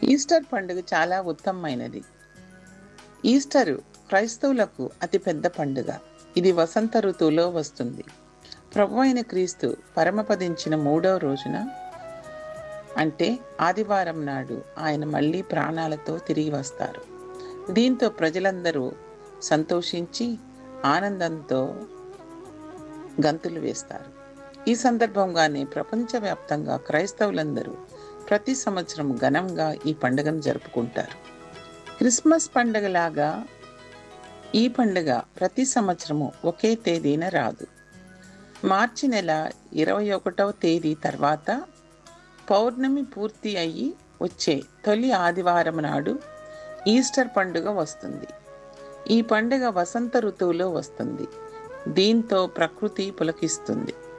Easter పండుగ చాలా ఉత్తమమైనది ఈస్టరు క్రైస్తవులకు అతిపెద్ద పండుగ ఇది వసంత ఋతువులో వస్తుంది ప్రభు అయిన క్రీస్తు పరమపదించిన మూడవ రోజున అంటే ఆదివారం నాడు ఆయన మళ్ళీ ప్రాణాలతో తిరిగి వస్తారు దీంతో ప్రజలందరూ సంతోషించి ఆనందంతో గంతులు వేస్తారు ఈ సందర్భంగానే ప్రపంచవ్యాప్తంగా క్రైస్తవులందరూ ప్రతి సంవత్సరం ఘనంగా ఈ పండుగను జరుపుకుంటారు క్రిస్మస్ పండుగలాగా ఈ పండుగ ప్రతి సంవత్సరము ఒకే తేదీన రాదు మార్చి నెల ఇరవై ఒకటవ తేదీ తర్వాత పౌర్ణమి పూర్తి అయ్యి వచ్చే తొలి ఆదివారం నాడు ఈస్టర్ పండుగ వస్తుంది ఈ పండుగ వసంత ఋతువులో వస్తుంది దీంతో ప్రకృతి పులకిస్తుంది